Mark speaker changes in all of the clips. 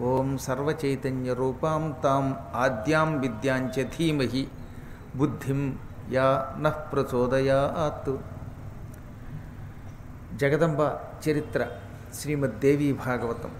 Speaker 1: ఓం సర్వచైతన్య రూపాం తాం ఆద్యాం విద్యాంచ ధీమహి బుద్ధిం యా నః ప్రచోదయాత్ జగదంబ చరిత్ర శ్రీమద్దేవి భాగవతం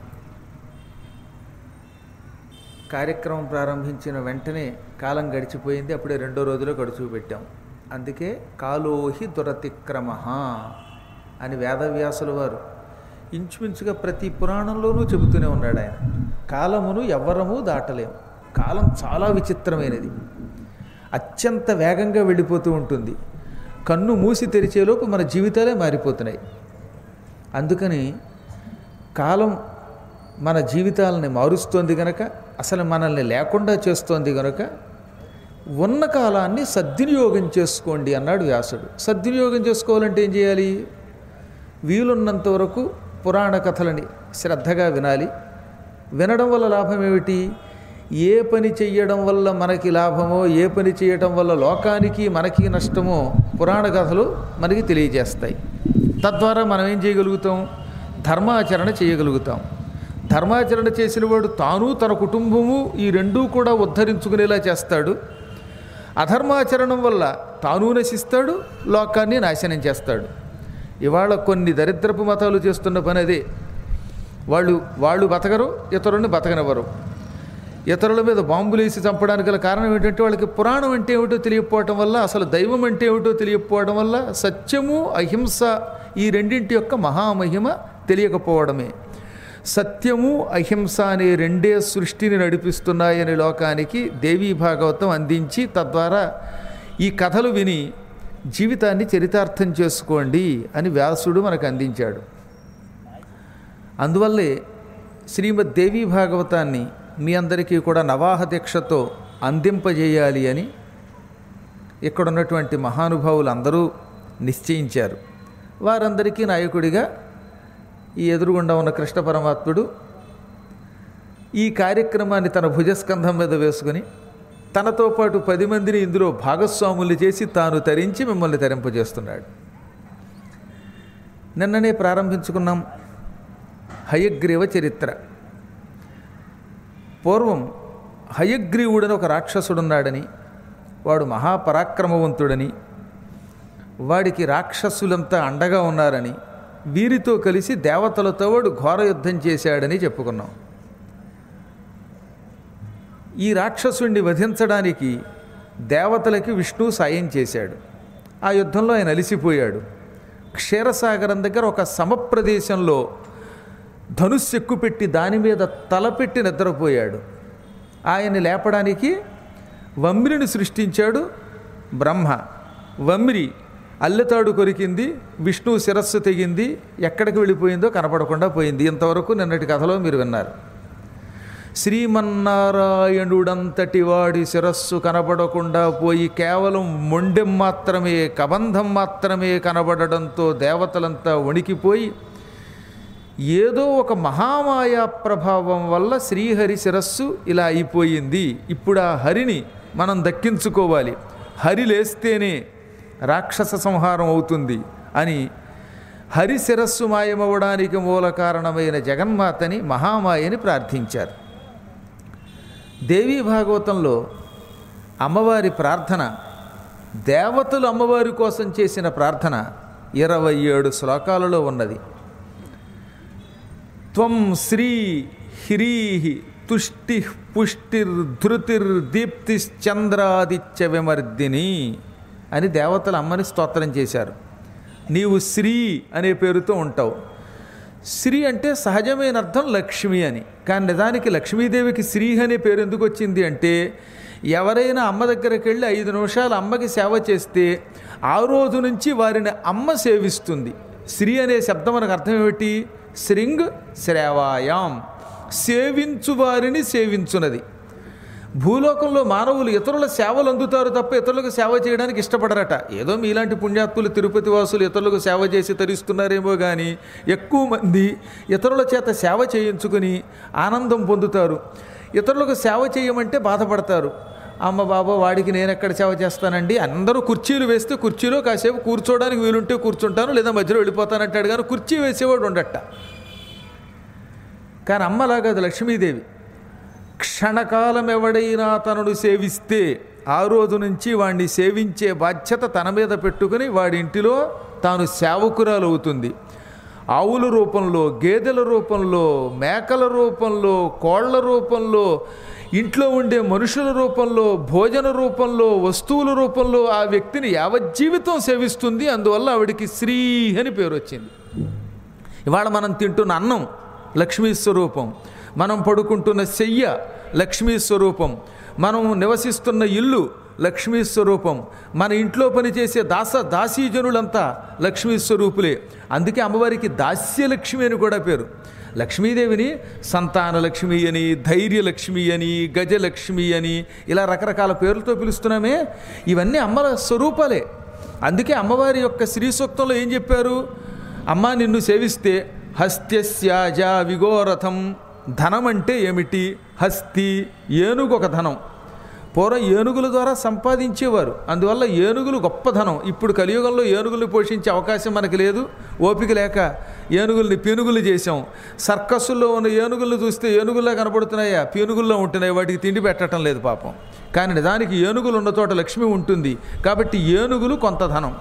Speaker 1: కార్యక్రమం ప్రారంభించిన వెంటనే కాలం గడిచిపోయింది అప్పుడే రెండో రోజులో గడుచు పెట్టాం అందుకే కాలోహి దురతిక్రమ అని వేదవ్యాసుల వారు ఇంచుమించుగా ప్రతి పురాణంలోనూ చెబుతూనే ఉన్నాడు ఆయన కాలమును ఎవ్వరము దాటలేము కాలం చాలా విచిత్రమైనది అత్యంత వేగంగా వెళ్ళిపోతూ ఉంటుంది కన్ను మూసి తెరిచేలోపు మన జీవితాలే మారిపోతున్నాయి అందుకని కాలం మన జీవితాలని మారుస్తోంది గనక అసలు మనల్ని లేకుండా చేస్తోంది గనక ఉన్న కాలాన్ని సద్వినియోగం చేసుకోండి అన్నాడు వ్యాసుడు సద్వినియోగం చేసుకోవాలంటే ఏం చేయాలి వీలున్నంత వరకు పురాణ కథలని శ్రద్ధగా వినాలి వినడం వల్ల లాభం ఏమిటి ఏ పని చెయ్యడం వల్ల మనకి లాభమో ఏ పని చేయడం వల్ల లోకానికి మనకి నష్టమో పురాణ కథలు మనకి తెలియజేస్తాయి తద్వారా మనం ఏం చేయగలుగుతాం ధర్మాచరణ చేయగలుగుతాం ధర్మాచరణ చేసిన వాడు తాను తన కుటుంబము ఈ రెండూ కూడా ఉద్ధరించుకునేలా చేస్తాడు అధర్మాచరణం వల్ల తాను నశిస్తాడు లోకాన్ని నాశనం చేస్తాడు ఇవాళ కొన్ని దరిద్రపు మతాలు చేస్తున్న పని అదే వాళ్ళు వాళ్ళు బతకరు ఇతరులని బతకనివ్వరు ఇతరుల మీద బాంబులు వేసి చంపడానికి గల కారణం ఏంటంటే వాళ్ళకి పురాణం అంటే ఏమిటో తెలియకపోవటం వల్ల అసలు దైవం అంటే ఏమిటో తెలియకపోవడం వల్ల సత్యము అహింస ఈ రెండింటి యొక్క మహామహిమ తెలియకపోవడమే సత్యము అహింస అనే రెండే సృష్టిని నడిపిస్తున్నాయని లోకానికి దేవీ భాగవతం అందించి తద్వారా ఈ కథలు విని జీవితాన్ని చరితార్థం చేసుకోండి అని వ్యాసుడు మనకు అందించాడు అందువల్లే శ్రీమద్ దేవీ భాగవతాన్ని మీ అందరికీ కూడా నవాహ దీక్షతో అందింపజేయాలి అని ఇక్కడ ఉన్నటువంటి మహానుభావులు అందరూ నిశ్చయించారు వారందరికీ నాయకుడిగా ఈ ఎదురుగుండా ఉన్న కృష్ణ పరమాత్ముడు ఈ కార్యక్రమాన్ని తన భుజస్కంధం మీద వేసుకుని తనతో పాటు పది మందిని ఇందులో భాగస్వాములు చేసి తాను తరించి మిమ్మల్ని తరింపజేస్తున్నాడు నిన్ననే ప్రారంభించుకున్నాం హయగ్రీవ చరిత్ర పూర్వం హయగ్రీవుడని ఒక రాక్షసుడున్నాడని వాడు మహాపరాక్రమవంతుడని వాడికి రాక్షసులంతా అండగా ఉన్నారని వీరితో కలిసి దేవతలతో వాడు ఘోర యుద్ధం చేశాడని చెప్పుకున్నాం ఈ రాక్షసుణ్ణి వధించడానికి దేవతలకి విష్ణు సాయం చేశాడు ఆ యుద్ధంలో ఆయన అలిసిపోయాడు క్షీరసాగరం దగ్గర ఒక సమప్రదేశంలో ధనుస్సు ఎక్కుపెట్టి దాని మీద తలపెట్టి నిద్రపోయాడు ఆయన్ని లేపడానికి వమ్మిరిని సృష్టించాడు బ్రహ్మ వమ్మిరి అల్లెతాడు కొరికింది విష్ణు శిరస్సు తెగింది ఎక్కడికి వెళ్ళిపోయిందో కనపడకుండా పోయింది ఇంతవరకు నిన్నటి కథలో మీరు విన్నారు శ్రీమన్నారాయణుడంతటి వాడి శిరస్సు కనబడకుండా పోయి కేవలం మొండెం మాత్రమే కబంధం మాత్రమే కనబడడంతో దేవతలంతా వణికిపోయి ఏదో ఒక మహామాయా ప్రభావం వల్ల శ్రీహరి శిరస్సు ఇలా అయిపోయింది ఇప్పుడు ఆ హరిని మనం దక్కించుకోవాలి హరి లేస్తేనే రాక్షస సంహారం అవుతుంది అని హరి శిరస్సు మాయమవడానికి మూల కారణమైన జగన్మాతని మహామాయని ప్రార్థించారు దేవీ భాగవతంలో అమ్మవారి ప్రార్థన దేవతలు అమ్మవారి కోసం చేసిన ప్రార్థన ఇరవై ఏడు శ్లోకాలలో ఉన్నది త్వం శ్రీ హ్రీహి తుష్టి పుష్టిర్ధృతిర్దీప్తిశ్చంద్రాదిత్య విమర్దిని అని దేవతలు అమ్మని స్తోత్రం చేశారు నీవు శ్రీ అనే పేరుతో ఉంటావు శ్రీ అంటే సహజమైన అర్థం లక్ష్మి అని కానీ నిజానికి లక్ష్మీదేవికి శ్రీ అనే పేరు ఎందుకు వచ్చింది అంటే ఎవరైనా అమ్మ దగ్గరికి వెళ్ళి ఐదు నిమిషాలు అమ్మకి సేవ చేస్తే ఆ రోజు నుంచి వారిని అమ్మ సేవిస్తుంది శ్రీ అనే శబ్దం మనకు అర్థం ఏమిటి శృంగ్ శ్రేవాయాం సేవించు వారిని సేవించున్నది భూలోకంలో మానవులు ఇతరుల సేవలు అందుతారు తప్ప ఇతరులకు సేవ చేయడానికి ఇష్టపడరట ఏదో మీలాంటి పుణ్యాత్ములు తిరుపతి వాసులు ఇతరులకు సేవ చేసి తరిస్తున్నారేమో కానీ ఎక్కువ మంది ఇతరుల చేత సేవ చేయించుకుని ఆనందం పొందుతారు ఇతరులకు సేవ చేయమంటే బాధపడతారు అమ్మ బాబా వాడికి నేను ఎక్కడ సేవ చేస్తానండి అందరూ కుర్చీలు వేస్తే కుర్చీలో కాసేపు కూర్చోవడానికి వీలుంటే కూర్చుంటాను లేదా మధ్యలో వెళ్ళిపోతానంటాడు కానీ కుర్చీ వేసేవాడు ఉండట కానీ అమ్మలాగా అది లక్ష్మీదేవి క్షణకాలం ఎవడైనా తనను సేవిస్తే ఆ రోజు నుంచి వాడిని సేవించే బాధ్యత తన మీద పెట్టుకుని వాడి ఇంటిలో తాను సేవకురాలు అవుతుంది ఆవుల రూపంలో గేదెల రూపంలో మేకల రూపంలో కోళ్ల రూపంలో ఇంట్లో ఉండే మనుషుల రూపంలో భోజన రూపంలో వస్తువుల రూపంలో ఆ వ్యక్తిని యావజ్జీవితం సేవిస్తుంది అందువల్ల ఆవిడికి శ్రీ అని పేరు వచ్చింది ఇవాళ మనం తింటున్న అన్నం లక్ష్మీ స్వరూపం మనం పడుకుంటున్న శయ్య లక్ష్మీ స్వరూపం మనం నివసిస్తున్న ఇల్లు లక్ష్మీ స్వరూపం మన ఇంట్లో పనిచేసే దాస దాసీజనులంతా లక్ష్మీ స్వరూపులే అందుకే అమ్మవారికి దాస్యలక్ష్మి అని కూడా పేరు లక్ష్మీదేవిని సంతాన లక్ష్మి అని ధైర్యలక్ష్మి అని గజలక్ష్మి అని ఇలా రకరకాల పేర్లతో పిలుస్తున్నామే ఇవన్నీ అమ్మల స్వరూపాలే అందుకే అమ్మవారి యొక్క శ్రీ సూక్తంలో ఏం చెప్పారు అమ్మ నిన్ను సేవిస్తే హస్త్యస్యాజ విగోరథం ధనం అంటే ఏమిటి హస్తి ఏనుగు ఒక ధనం పూర్వం ఏనుగుల ద్వారా సంపాదించేవారు అందువల్ల ఏనుగులు గొప్ప ధనం ఇప్పుడు కలియుగంలో ఏనుగుల్ని పోషించే అవకాశం మనకు లేదు ఓపిక లేక ఏనుగుల్ని పీనుగులు చేసాం సర్కస్సుల్లో ఉన్న ఏనుగులను చూస్తే ఏనుగుల్లా కనబడుతున్నాయా పీనుగుల్లో ఉంటున్నాయి వాటికి తిండి పెట్టడం లేదు పాపం కానీ నిజానికి ఏనుగులు ఉన్న చోట లక్ష్మి ఉంటుంది కాబట్టి ఏనుగులు కొంత ధనం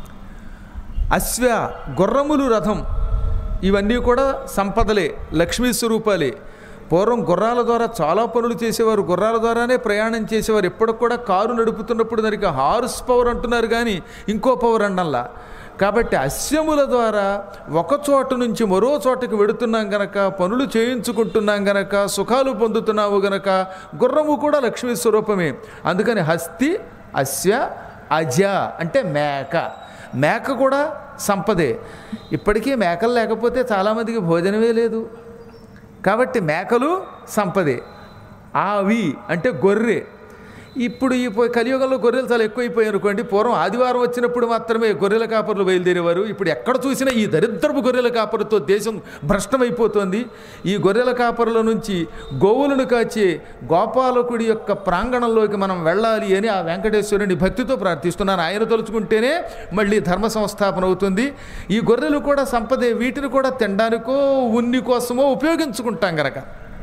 Speaker 1: అశ్వ గుర్రములు రథం ఇవన్నీ కూడా సంపదలే లక్ష్మీ స్వరూపాలే పూర్వం గుర్రాల ద్వారా చాలా పనులు చేసేవారు గుర్రాల ద్వారానే ప్రయాణం చేసేవారు ఎప్పటికి కూడా కారు నడుపుతున్నప్పుడు దానికి హార్స్ పవర్ అంటున్నారు కానీ ఇంకో పవర్ అండంలా కాబట్టి అశ్వముల ద్వారా ఒక చోట నుంచి మరో చోటకి వెడుతున్నాం గనక పనులు చేయించుకుంటున్నాం గనక సుఖాలు పొందుతున్నావు గనక గుర్రము కూడా లక్ష్మీ స్వరూపమే అందుకని హస్తి అశ్వ అజ అంటే మేక మేక కూడా సంపదే ఇప్పటికీ మేకలు లేకపోతే చాలామందికి భోజనమే లేదు కాబట్టి మేకలు సంపదే ఆవి అంటే గొర్రె ఇప్పుడు ఈ పో- కలియుగంలో గొర్రెలు చాలా ఎక్కువైపోయాయి అనుకోండి పూర్వం ఆదివారం వచ్చినప్పుడు మాత్రమే గొర్రెల కాపర్లు బయలుదేరేవారు ఇప్పుడు ఎక్కడ చూసినా ఈ దరిద్రపు గొర్రెల కాపరుతో దేశం భ్రష్టమైపోతోంది ఈ గొర్రెల కాపరుల నుంచి గోవులను కాచే గోపాలకుడి యొక్క ప్రాంగణంలోకి మనం వెళ్ళాలి అని ఆ వెంకటేశ్వరుని భక్తితో ప్రార్థిస్తున్నాను ఆయన తలుచుకుంటేనే మళ్ళీ ధర్మ సంస్థాపన అవుతుంది ఈ గొర్రెలు కూడా సంపదే వీటిని కూడా తినడానికో ఉన్ని కోసమో ఉపయోగించుకుంటాం గనక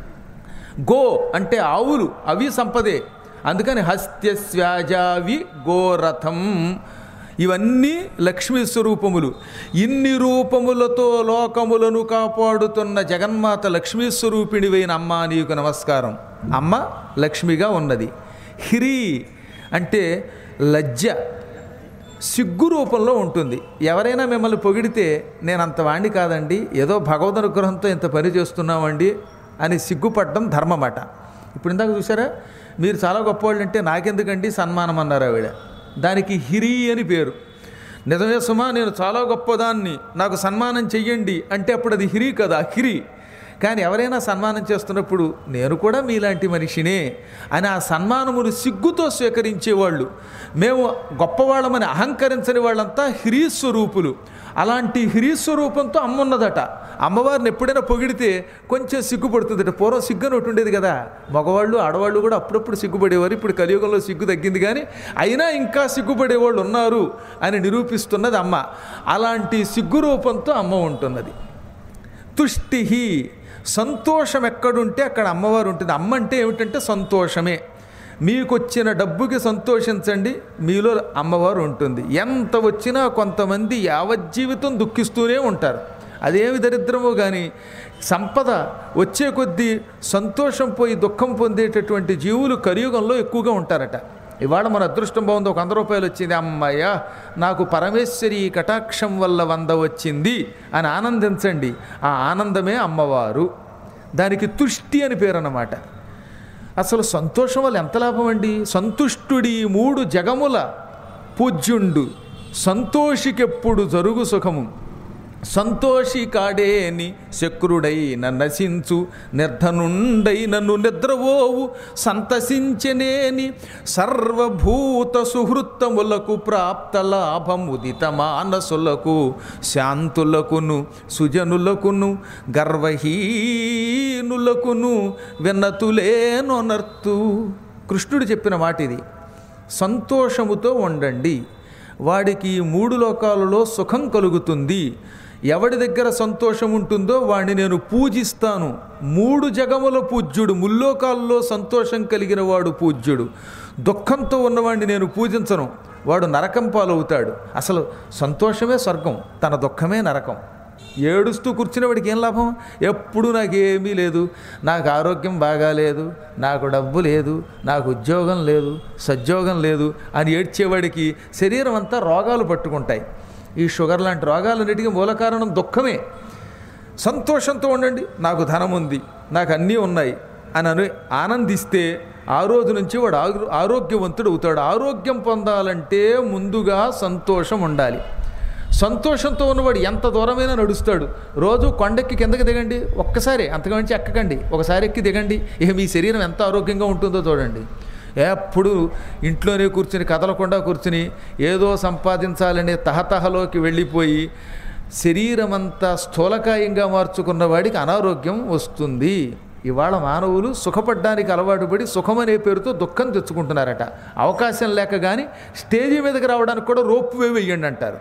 Speaker 1: గో అంటే ఆవులు అవి సంపదే అందుకని హస్త్యస్వ్యాజావి గోరథం ఇవన్నీ లక్ష్మీ స్వరూపములు ఇన్ని రూపములతో లోకములను కాపాడుతున్న జగన్మాత లక్ష్మీ స్వరూపిణివైన అమ్మ నీకు నమస్కారం అమ్మ లక్ష్మిగా ఉన్నది హ్రీ అంటే లజ్జ సిగ్గు రూపంలో ఉంటుంది ఎవరైనా మిమ్మల్ని పొగిడితే నేను అంత వాణ్ణి కాదండి ఏదో భగవద్ అనుగ్రహంతో ఇంత పని చేస్తున్నామండి అని సిగ్గుపడడం ధర్మమాట ఇప్పుడు ఇందాక చూసారా మీరు చాలా గొప్పవాళ్ళు అంటే నాకెందుకండి సన్మానం అన్నారు ఆవిడ దానికి హిరి అని పేరు నిజమే సుమా నేను చాలా గొప్పదాన్ని నాకు సన్మానం చెయ్యండి అంటే అప్పుడు అది హిరి కదా హిరి కానీ ఎవరైనా సన్మానం చేస్తున్నప్పుడు నేను కూడా మీలాంటి మనిషినే అని ఆ సన్మానమును సిగ్గుతో స్వీకరించేవాళ్ళు మేము గొప్పవాళ్ళమని అహంకరించని వాళ్ళంతా హ్రీస్వరూపులు అలాంటి హ్రీస్వరూపంతో అమ్మ ఉన్నదట అమ్మవారిని ఎప్పుడైనా పొగిడితే కొంచెం సిగ్గుపడుతుందట పూర్వం సిగ్గు అని ఒకటి ఉండేది కదా మగవాళ్ళు ఆడవాళ్ళు కూడా అప్పుడప్పుడు సిగ్గుపడేవారు ఇప్పుడు కలియుగంలో సిగ్గు తగ్గింది కానీ అయినా ఇంకా సిగ్గుపడేవాళ్ళు ఉన్నారు అని నిరూపిస్తున్నది అమ్మ అలాంటి సిగ్గు రూపంతో అమ్మ ఉంటున్నది తుష్టి సంతోషం ఎక్కడుంటే అక్కడ అమ్మవారు ఉంటుంది అమ్మ అంటే ఏమిటంటే సంతోషమే మీకు వచ్చిన డబ్బుకి సంతోషించండి మీలో అమ్మవారు ఉంటుంది ఎంత వచ్చినా కొంతమంది యావజ్జీవితం దుఃఖిస్తూనే ఉంటారు అదేమి దరిద్రమో కానీ సంపద వచ్చే కొద్దీ సంతోషం పోయి దుఃఖం పొందేటటువంటి జీవులు కలియుగంలో ఎక్కువగా ఉంటారట ఇవాళ మన అదృష్టం బాగుంది ఒక వంద రూపాయలు వచ్చింది అమ్మయ్య నాకు పరమేశ్వరి కటాక్షం వల్ల వంద వచ్చింది అని ఆనందించండి ఆ ఆనందమే అమ్మవారు దానికి తుష్టి అని పేరు అన్నమాట అసలు సంతోషం వల్ల ఎంత లాభం అండి సంతుష్టుడి మూడు జగముల పూజ్యుండు సంతోషికెప్పుడు జరుగు సుఖము సంతోషి కాడేని శక్రుడై నన్నసించు నిర్ధనుండై నన్ను నిద్రవోవు సంతసించనేని సర్వభూత సుహృత్తములకు ప్రాప్త లాభం ఉదిత మానసులకు శాంతులకును సుజనులకును గర్వహీనులకును విన్నతులేనొనర్తు కృష్ణుడు చెప్పిన మాట ఇది సంతోషముతో ఉండండి వాడికి ఈ మూడు లోకాలలో సుఖం కలుగుతుంది ఎవడి దగ్గర సంతోషం ఉంటుందో వాడిని నేను పూజిస్తాను మూడు జగముల పూజ్యుడు ముల్లోకాల్లో సంతోషం కలిగిన వాడు పూజ్యుడు దుఃఖంతో ఉన్నవాడిని నేను పూజించను వాడు నరకం పాలవుతాడు అసలు సంతోషమే స్వర్గం తన దుఃఖమే నరకం ఏడుస్తూ కూర్చునే వాడికి ఏం లాభం ఎప్పుడు నాకేమీ లేదు నాకు ఆరోగ్యం బాగాలేదు నాకు డబ్బు లేదు నాకు ఉద్యోగం లేదు సద్యోగం లేదు అని ఏడ్చేవాడికి శరీరం అంతా రోగాలు పట్టుకుంటాయి ఈ షుగర్ లాంటి రోగాలన్నిటికీ మూల కారణం దుఃఖమే సంతోషంతో ఉండండి నాకు ధనం ఉంది నాకు అన్నీ ఉన్నాయి అని అని ఆనందిస్తే ఆ రోజు నుంచి వాడు ఆరో- ఆరోగ్యవంతుడు అవుతాడు ఆరోగ్యం పొందాలంటే ముందుగా సంతోషం ఉండాలి సంతోషంతో ఉన్నవాడు ఎంత దూరమైనా నడుస్తాడు రోజు కొండెక్కి కిందకి దిగండి ఒక్కసారి అంతకుమించి ఎక్కకండి ఒకసారి ఎక్కి దిగండి ఇక మీ శరీరం ఎంత ఆరోగ్యంగా ఉంటుందో చూడండి ఎప్పుడు ఇంట్లోనే కూర్చుని కదలకుండా కూర్చుని ఏదో సంపాదించాలనే తహతహలోకి వెళ్ళిపోయి శరీరం అంతా స్థూలకాయంగా మార్చుకున్న వాడికి అనారోగ్యం వస్తుంది ఇవాళ మానవులు సుఖపడ్డానికి అలవాటు పడి సుఖం అనే పేరుతో దుఃఖం తెచ్చుకుంటున్నారట అవకాశం లేక కానీ స్టేజీ మీదకి రావడానికి కూడా రోప్ వే వెయ్యండి అంటారు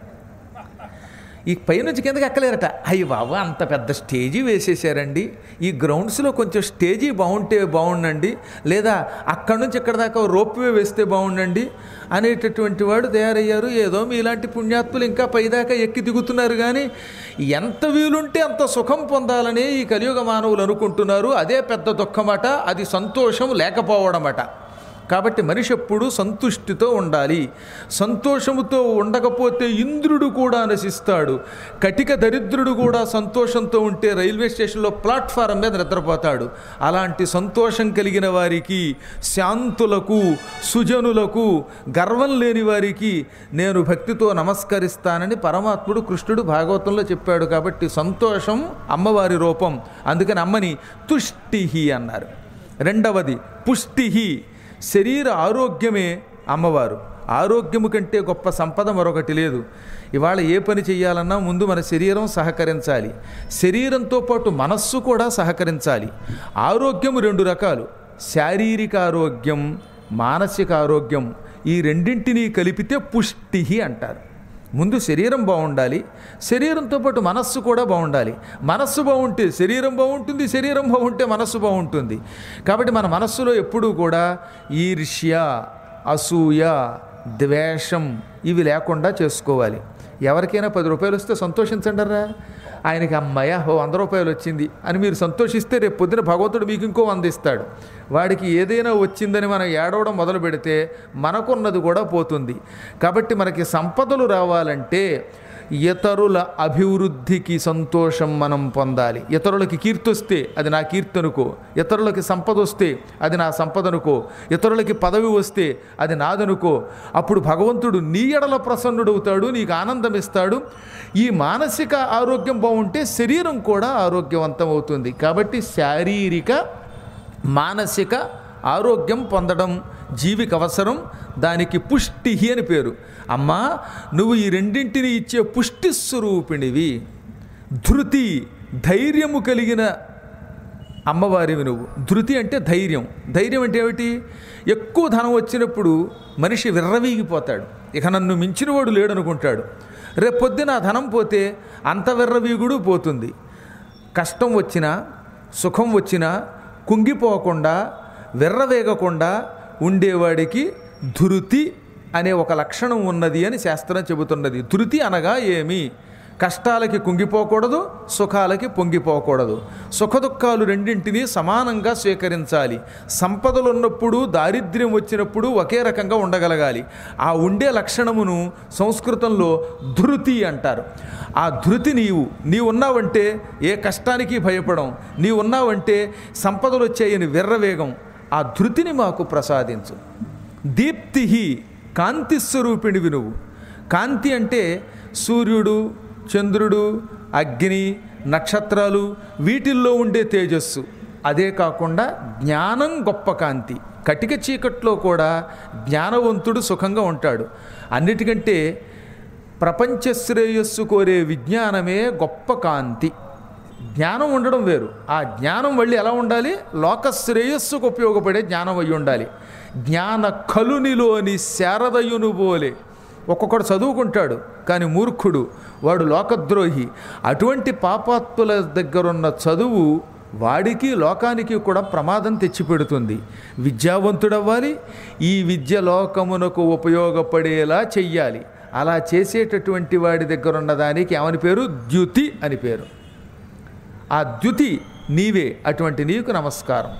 Speaker 1: ఈ పైనుంచి కిందకి ఎక్కలేరట అయ్యి బాబా అంత పెద్ద స్టేజీ వేసేసారండి ఈ గ్రౌండ్స్లో కొంచెం స్టేజీ బాగుంటే బాగుండండి లేదా అక్కడి నుంచి ఇక్కడ దాకా రోప్వే వేస్తే బాగుండండి అనేటటువంటి వాడు తయారయ్యారు ఏదో మీలాంటి పుణ్యాత్ములు ఇంకా పైదాకా ఎక్కి దిగుతున్నారు కానీ ఎంత వీలుంటే అంత సుఖం పొందాలని ఈ కలియుగ మానవులు అనుకుంటున్నారు అదే పెద్ద దుఃఖమట అది సంతోషం లేకపోవడమట కాబట్టి మనిషి ఎప్పుడు సంతుష్టితో ఉండాలి సంతోషముతో ఉండకపోతే ఇంద్రుడు కూడా నశిస్తాడు కటిక దరిద్రుడు కూడా సంతోషంతో ఉంటే రైల్వే స్టేషన్లో ప్లాట్ఫారం మీద నిద్రపోతాడు అలాంటి సంతోషం కలిగిన వారికి శాంతులకు సుజనులకు గర్వం లేని వారికి నేను భక్తితో నమస్కరిస్తానని పరమాత్ముడు కృష్ణుడు భాగవతంలో చెప్పాడు కాబట్టి సంతోషం అమ్మవారి రూపం అందుకని అమ్మని తుష్టిహి అన్నారు రెండవది పుష్టిహి శరీర ఆరోగ్యమే అమ్మవారు ఆరోగ్యము కంటే గొప్ప సంపద మరొకటి లేదు ఇవాళ ఏ పని చేయాలన్నా ముందు మన శరీరం సహకరించాలి శరీరంతో పాటు మనస్సు కూడా సహకరించాలి ఆరోగ్యము రెండు రకాలు శారీరక ఆరోగ్యం మానసిక ఆరోగ్యం ఈ రెండింటినీ కలిపితే పుష్టి అంటారు ముందు శరీరం బాగుండాలి శరీరంతో పాటు మనస్సు కూడా బాగుండాలి మనస్సు బాగుంటే శరీరం బాగుంటుంది శరీరం బాగుంటే మనస్సు బాగుంటుంది కాబట్టి మన మనస్సులో ఎప్పుడూ కూడా ఈర్ష్య అసూయ ద్వేషం ఇవి లేకుండా చేసుకోవాలి ఎవరికైనా పది రూపాయలు వస్తే సంతోషించండరా ఆయనకి అమ్మాయ ఓ వంద రూపాయలు వచ్చింది అని మీరు సంతోషిస్తే రేపు పొద్దున భగవంతుడు మీకు ఇంకో వంద ఇస్తాడు వాడికి ఏదైనా వచ్చిందని మనం ఏడవడం మొదలు పెడితే మనకున్నది కూడా పోతుంది కాబట్టి మనకి సంపదలు రావాలంటే ఇతరుల అభివృద్ధికి సంతోషం మనం పొందాలి ఇతరులకి కీర్తి వస్తే అది నా కీర్తి అనుకో ఇతరులకి సంపద వస్తే అది నా సంపద అనుకో ఇతరులకి పదవి వస్తే అది నాదనుకో అప్పుడు భగవంతుడు నీ ఎడల ప్రసన్నుడవుతాడు నీకు ఆనందం ఇస్తాడు ఈ మానసిక ఆరోగ్యం బాగుంటే శరీరం కూడా ఆరోగ్యవంతం అవుతుంది కాబట్టి శారీరక మానసిక ఆరోగ్యం పొందడం జీవికి అవసరం దానికి పుష్టి అని పేరు అమ్మా నువ్వు ఈ రెండింటిని ఇచ్చే పుష్టి స్వరూపిణివి ధృతి ధైర్యము కలిగిన అమ్మవారివి నువ్వు ధృతి అంటే ధైర్యం ధైర్యం అంటే ఏమిటి ఎక్కువ ధనం వచ్చినప్పుడు మనిషి విర్రవీగిపోతాడు ఇక నన్ను మించినవాడు లేడనుకుంటాడు రేపొద్దున ఆ ధనం పోతే అంత విర్రవీగుడు పోతుంది కష్టం వచ్చినా సుఖం వచ్చినా కుంగిపోకుండా విర్రవేగకుండా ఉండేవాడికి ధృతి అనే ఒక లక్షణం ఉన్నది అని శాస్త్రం చెబుతున్నది ధృతి అనగా ఏమి కష్టాలకి కుంగిపోకూడదు సుఖాలకి పొంగిపోకూడదు సుఖదుఖాలు రెండింటినీ సమానంగా స్వీకరించాలి సంపదలు ఉన్నప్పుడు దారిద్ర్యం వచ్చినప్పుడు ఒకే రకంగా ఉండగలగాలి ఆ ఉండే లక్షణమును సంస్కృతంలో ధృతి అంటారు ఆ ధృతి నీవు నీవు ఉన్నావంటే ఏ కష్టానికి భయపడం నీవు ఉన్నావంటే సంపదలు వచ్చాయని విర్రవేగం ఆ ధృతిని మాకు ప్రసాదించు దీప్తి కాంతి స్వరూపిణివి నువ్వు కాంతి అంటే సూర్యుడు చంద్రుడు అగ్ని నక్షత్రాలు వీటిల్లో ఉండే తేజస్సు అదే కాకుండా జ్ఞానం గొప్ప కాంతి కటిక చీకట్లో కూడా జ్ఞానవంతుడు సుఖంగా ఉంటాడు అన్నిటికంటే ప్రపంచ శ్రేయస్సు కోరే విజ్ఞానమే గొప్ప కాంతి జ్ఞానం ఉండడం వేరు ఆ జ్ఞానం మళ్ళీ ఎలా ఉండాలి లోక శ్రేయస్సుకు ఉపయోగపడే జ్ఞానం అయి ఉండాలి జ్ఞాన కలునిలోని శారదయును బోలే ఒక్కొక్కడు చదువుకుంటాడు కానీ మూర్ఖుడు వాడు లోకద్రోహి అటువంటి పాపాత్తుల దగ్గరున్న చదువు వాడికి లోకానికి కూడా ప్రమాదం తెచ్చిపెడుతుంది విద్యావంతుడవ్వాలి ఈ విద్య లోకమునకు ఉపయోగపడేలా చెయ్యాలి అలా చేసేటటువంటి వాడి దగ్గర ఉన్న దానికి ఏమని పేరు ద్యుతి అని పేరు ఆ ద్యుతి నీవే అటువంటి నీకు నమస్కారం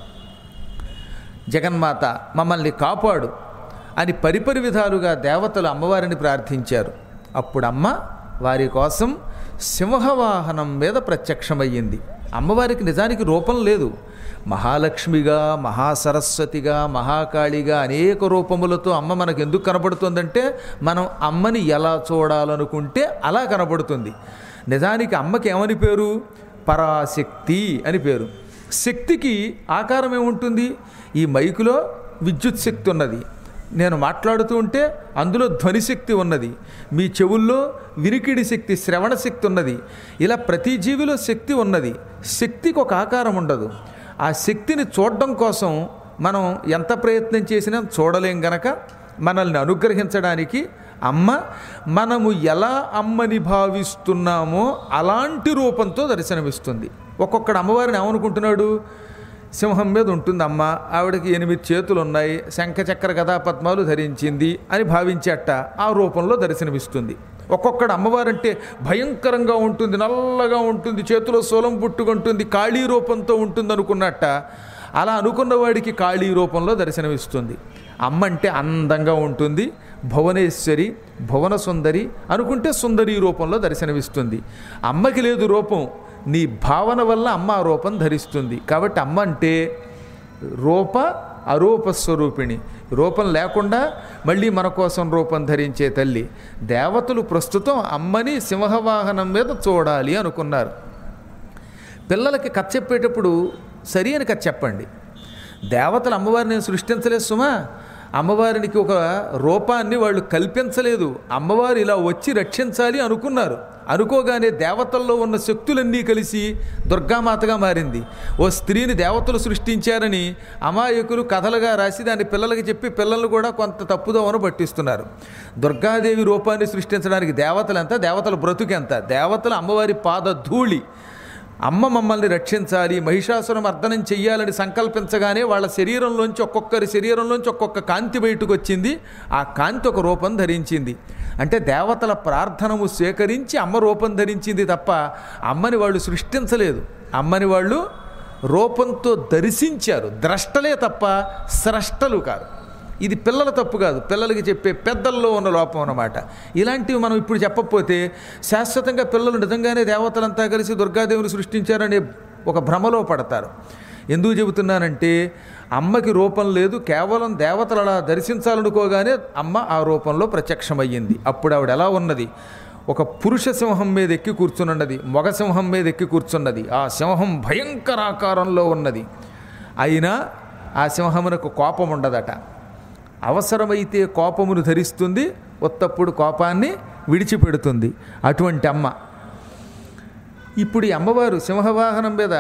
Speaker 1: జగన్మాత మమ్మల్ని కాపాడు అని పరిపరి విధాలుగా దేవతలు అమ్మవారిని ప్రార్థించారు అప్పుడు అమ్మ వారి కోసం సింహవాహనం మీద ప్రత్యక్షమయ్యింది అమ్మవారికి నిజానికి రూపం లేదు మహాలక్ష్మిగా మహాసరస్వతిగా మహాకాళిగా అనేక రూపములతో అమ్మ మనకు ఎందుకు కనబడుతుందంటే మనం అమ్మని ఎలా చూడాలనుకుంటే అలా కనబడుతుంది నిజానికి అమ్మకి ఏమని పేరు పరాశక్తి అని పేరు శక్తికి ఆకారం ఏముంటుంది ఈ మైకులో విద్యుత్ శక్తి ఉన్నది నేను మాట్లాడుతూ ఉంటే అందులో ధ్వనిశక్తి ఉన్నది మీ చెవుల్లో వినికిడి శక్తి శ్రవణ శక్తి ఉన్నది ఇలా ప్రతి జీవిలో శక్తి ఉన్నది శక్తికి ఒక ఆకారం ఉండదు ఆ శక్తిని చూడడం కోసం మనం ఎంత ప్రయత్నం చేసినా చూడలేం గనక మనల్ని అనుగ్రహించడానికి అమ్మ మనము ఎలా అమ్మని భావిస్తున్నామో అలాంటి రూపంతో దర్శనమిస్తుంది ఒక్కొక్కడు అమ్మవారిని ఏమనుకుంటున్నాడు సింహం మీద ఉంటుంది అమ్మ ఆవిడకి ఎనిమిది చేతులు ఉన్నాయి శంఖచక్ర గదా పద్మాలు ధరించింది అని భావించేట ఆ రూపంలో దర్శనమిస్తుంది ఒక్కొక్కడు అమ్మవారంటే భయంకరంగా ఉంటుంది నల్లగా ఉంటుంది చేతిలో సోలం పుట్టుకుంటుంది కాళీ రూపంతో ఉంటుంది అనుకున్నట్ట అలా అనుకున్న వాడికి కాళీ రూపంలో దర్శనమిస్తుంది అమ్మ అంటే అందంగా ఉంటుంది భువనేశ్వరి భువన సుందరి అనుకుంటే సుందరి రూపంలో దర్శనమిస్తుంది అమ్మకి లేదు రూపం నీ భావన వల్ల అమ్మ ఆ రూపం ధరిస్తుంది కాబట్టి అమ్మ అంటే రూప అరూప స్వరూపిణి రూపం లేకుండా మళ్ళీ మన కోసం రూపం ధరించే తల్లి దేవతలు ప్రస్తుతం అమ్మని సింహవాహనం మీద చూడాలి అనుకున్నారు పిల్లలకి కథ చెప్పేటప్పుడు సరి అని కథ చెప్పండి దేవతలు అమ్మవారిని సృష్టించలేదు సుమా అమ్మవారికి ఒక రూపాన్ని వాళ్ళు కల్పించలేదు అమ్మవారు ఇలా వచ్చి రక్షించాలి అనుకున్నారు అనుకోగానే దేవతల్లో ఉన్న శక్తులన్నీ కలిసి దుర్గామాతగా మారింది ఓ స్త్రీని దేవతలు సృష్టించారని అమాయకులు కథలుగా రాసి దాన్ని పిల్లలకి చెప్పి పిల్లలు కూడా కొంత తప్పుదోవను పట్టిస్తున్నారు దుర్గాదేవి రూపాన్ని సృష్టించడానికి దేవతలు ఎంత దేవతల బ్రతుకెంత దేవతలు అమ్మవారి పాద ధూళి అమ్మ మమ్మల్ని రక్షించాలి మహిషాసురం అర్ధనం చెయ్యాలని సంకల్పించగానే వాళ్ళ శరీరంలోంచి ఒక్కొక్కరి శరీరంలోంచి ఒక్కొక్క కాంతి బయటకు వచ్చింది ఆ కాంతి ఒక రూపం ధరించింది అంటే దేవతల ప్రార్థనము స్వీకరించి అమ్మ రూపం ధరించింది తప్ప అమ్మని వాళ్ళు సృష్టించలేదు అమ్మని వాళ్ళు రూపంతో దర్శించారు ద్రష్టలే తప్ప స్రష్టలు కాదు ఇది పిల్లల తప్పు కాదు పిల్లలకి చెప్పే పెద్దల్లో ఉన్న లోపం అన్నమాట ఇలాంటివి మనం ఇప్పుడు చెప్పకపోతే శాశ్వతంగా పిల్లలు నిజంగానే దేవతలంతా కలిసి దుర్గాదేవిని సృష్టించారనే ఒక భ్రమలో పడతారు ఎందుకు చెబుతున్నానంటే అమ్మకి రూపం లేదు కేవలం దేవతలు అలా దర్శించాలనుకోగానే అమ్మ ఆ రూపంలో ప్రత్యక్షమయ్యింది అప్పుడు ఆవిడ ఎలా ఉన్నది ఒక పురుష సింహం మీద ఎక్కి కూర్చున్నది మగ సింహం మీద ఎక్కి కూర్చున్నది ఆ సింహం భయంకరాకారంలో ఉన్నది అయినా ఆ సింహమునకు కోపం ఉండదట అవసరమైతే కోపమును ధరిస్తుంది ఒత్తప్పుడు కోపాన్ని విడిచిపెడుతుంది అటువంటి అమ్మ ఇప్పుడు ఈ అమ్మవారు సింహవాహనం మీద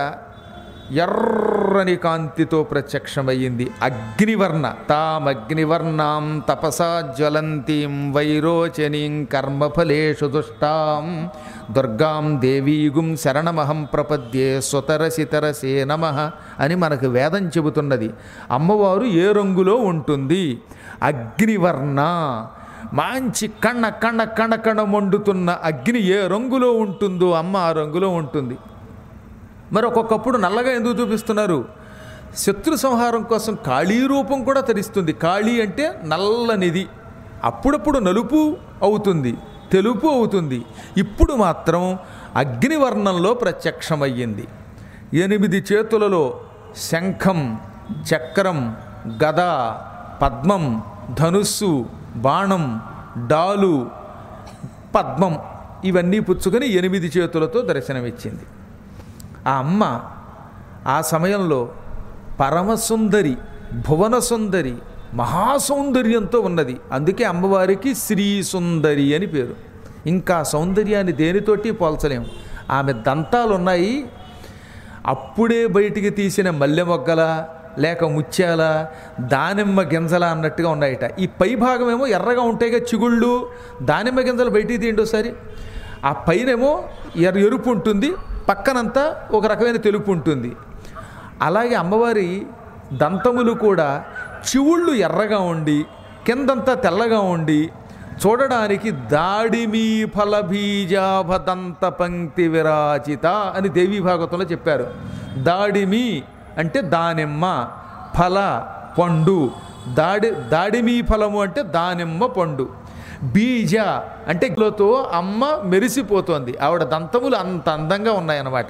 Speaker 1: ఎర్రని కాంతితో ప్రత్యక్షమయ్యింది అగ్నివర్ణ తామగ్నివర్ణాం తపసా జ్వలంతీం వైరోచనీం కర్మఫలేషు దుష్టాం దుర్గాం దేవీగుం శరణమహం ప్రపద్యే సుతరసితరసే నమ అని మనకు వేదం చెబుతున్నది అమ్మవారు ఏ రంగులో ఉంటుంది అగ్నివర్ణ మంచి కన్న కన్న కణ కణ మండుతున్న అగ్ని ఏ రంగులో ఉంటుందో అమ్మ ఆ రంగులో ఉంటుంది మరి ఒక్కొక్కప్పుడు నల్లగా ఎందుకు చూపిస్తున్నారు శత్రు సంహారం కోసం కాళీ రూపం కూడా తరిస్తుంది కాళీ అంటే నల్లనిది అప్పుడప్పుడు నలుపు అవుతుంది తెలుపు అవుతుంది ఇప్పుడు మాత్రం అగ్నివర్ణంలో ప్రత్యక్షమయ్యింది ఎనిమిది చేతులలో శంఖం చక్రం గద పద్మం ధనుస్సు బాణం డాలు పద్మం ఇవన్నీ పుచ్చుకొని ఎనిమిది చేతులతో దర్శనమిచ్చింది ఆ అమ్మ ఆ సమయంలో పరమసుందరి భువన సుందరి మహాసౌందర్యంతో ఉన్నది అందుకే అమ్మవారికి శ్రీ సుందరి అని పేరు ఇంకా సౌందర్యాన్ని దేనితోటి పోల్చలేము ఆమె దంతాలు ఉన్నాయి అప్పుడే బయటికి తీసిన మల్లె మొగ్గల లేక ముత్యాల దానిమ్మ గింజల అన్నట్టుగా ఉన్నాయట ఈ పై భాగం ఏమో ఎర్రగా ఉంటాయిగా చిగుళ్ళు దానిమ్మ గింజలు బయటికి తీయండి ఒకసారి ఆ పైనేమో ఎర్ర ఎరుపు ఉంటుంది పక్కనంతా ఒక రకమైన తెలుపు ఉంటుంది అలాగే అమ్మవారి దంతములు కూడా చివుళ్ళు ఎర్రగా ఉండి కిందంతా తెల్లగా ఉండి చూడడానికి దాడిమీ ఫలబీజాభదంత పంక్తి విరాజిత అని దేవీ భాగవతంలో చెప్పారు దాడిమి అంటే దానిమ్మ ఫల పండు దాడి దాడిమీ ఫలము అంటే దానిమ్మ పండు బీజ అంటే తో అమ్మ మెరిసిపోతోంది ఆవిడ దంతములు అంత అందంగా ఉన్నాయన్నమాట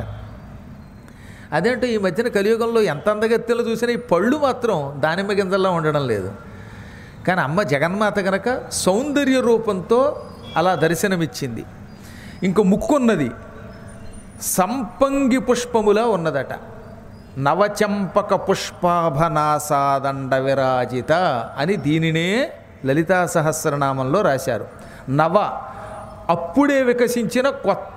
Speaker 1: అదేంటో ఈ మధ్యన కలియుగంలో ఎంత అందగత్తెలు చూసినా ఈ పళ్ళు మాత్రం దానిమ్మ గింజల్లో ఉండడం లేదు కానీ అమ్మ జగన్మాత గనక సౌందర్య రూపంతో అలా దర్శనమిచ్చింది ఇంకో ముక్కున్నది సంపంగి పుష్పములా ఉన్నదట నవచంపక పుష్పాభనాసాదండ విరాజిత అని దీనినే లలితా సహస్రనామంలో రాశారు నవ అప్పుడే వికసించిన కొత్త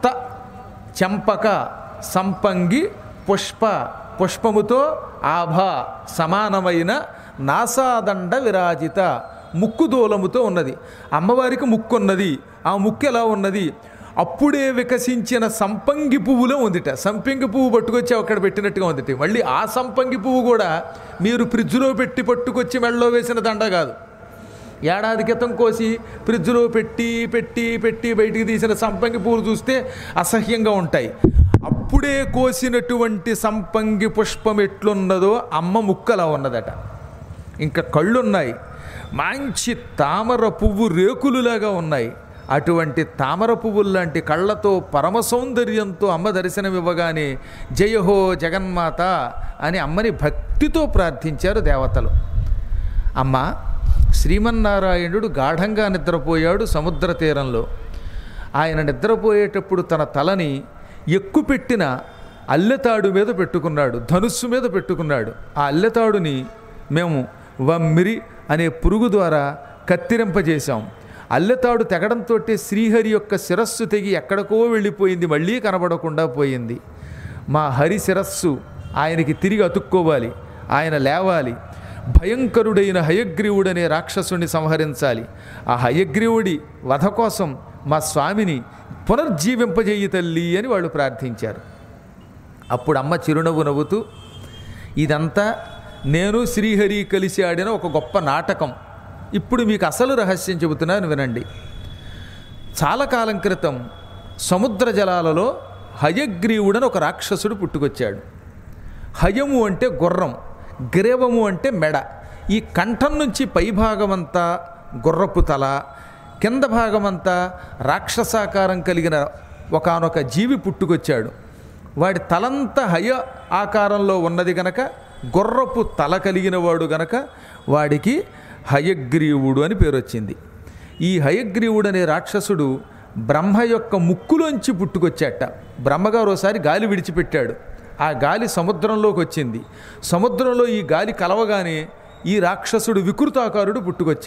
Speaker 1: చంపక సంపంగి పుష్ప పుష్పముతో ఆభ సమానమైన నాసాదండ విరాజిత ముక్కు దూలముతో ఉన్నది అమ్మవారికి ముక్కు ఉన్నది ఆ ముక్కు ఎలా ఉన్నది అప్పుడే వికసించిన సంపంగి పువ్వులో ఉందిట సంపంగి పువ్వు పట్టుకొచ్చి అక్కడ పెట్టినట్టుగా ఉందిట మళ్ళీ ఆ సంపంగి పువ్వు కూడా మీరు ఫ్రిడ్జ్లో పెట్టి పట్టుకొచ్చి మెళ్ళలో వేసిన దండ కాదు ఏడాది క్రితం కోసి ఫ్రిడ్జ్లో పెట్టి పెట్టి పెట్టి బయటికి తీసిన సంపంగి పువ్వులు చూస్తే అసహ్యంగా ఉంటాయి అప్పుడే కోసినటువంటి సంపంగి పుష్పం ఎట్లున్నదో అమ్మ ముక్కలా ఉన్నదట ఇంకా కళ్ళున్నాయి మంచి తామర పువ్వు రేకులులాగా ఉన్నాయి అటువంటి తామర పువ్వులు లాంటి కళ్ళతో పరమ సౌందర్యంతో అమ్మ దర్శనం ఇవ్వగానే జయహో జగన్మాత అని అమ్మని భక్తితో ప్రార్థించారు దేవతలు అమ్మ శ్రీమన్నారాయణుడు గాఢంగా నిద్రపోయాడు సముద్ర తీరంలో ఆయన నిద్రపోయేటప్పుడు తన తలని ఎక్కుపెట్టిన అల్లెతాడు మీద పెట్టుకున్నాడు ధనుస్సు మీద పెట్టుకున్నాడు ఆ అల్లెతాడుని మేము వమ్మిరి అనే పురుగు ద్వారా కత్తిరింపజేశాం అల్లెతాడు తెగడంతో శ్రీహరి యొక్క శిరస్సు తెగి ఎక్కడికో వెళ్ళిపోయింది మళ్ళీ కనబడకుండా పోయింది మా హరి శిరస్సు ఆయనకి తిరిగి అతుక్కోవాలి ఆయన లేవాలి భయంకరుడైన హయగ్రీవుడనే రాక్షసుని సంహరించాలి ఆ హయగ్రీవుడి వధ కోసం మా స్వామిని పునర్జీవింపజేయి తల్లి అని వాళ్ళు ప్రార్థించారు అప్పుడు అమ్మ చిరునవ్వు నవ్వుతూ ఇదంతా నేను శ్రీహరి కలిసి ఆడిన ఒక గొప్ప నాటకం ఇప్పుడు మీకు అసలు రహస్యం చెబుతున్నాను వినండి చాలా కాలం క్రితం సముద్ర జలాలలో హయగ్రీవుడని ఒక రాక్షసుడు పుట్టుకొచ్చాడు హయము అంటే గుర్రం గ్రీవము అంటే మెడ ఈ కంఠం నుంచి పైభాగమంతా గుర్రపు తల కింద భాగమంతా రాక్షసాకారం కలిగిన ఒకానొక జీవి పుట్టుకొచ్చాడు వాడి తలంతా హయ ఆకారంలో ఉన్నది గనక గుర్రపు తల కలిగిన వాడు గనక వాడికి హయగ్రీవుడు అని పేరు వచ్చింది ఈ హయగ్రీవుడు అనే రాక్షసుడు బ్రహ్మ యొక్క ముక్కులోంచి పుట్టుకొచ్చాట బ్రహ్మగారు ఒకసారి గాలి విడిచిపెట్టాడు ఆ గాలి సముద్రంలోకి వచ్చింది సముద్రంలో ఈ గాలి కలవగానే ఈ రాక్షసుడు వికృతాకారుడు పుట్టుకొచ్చాడు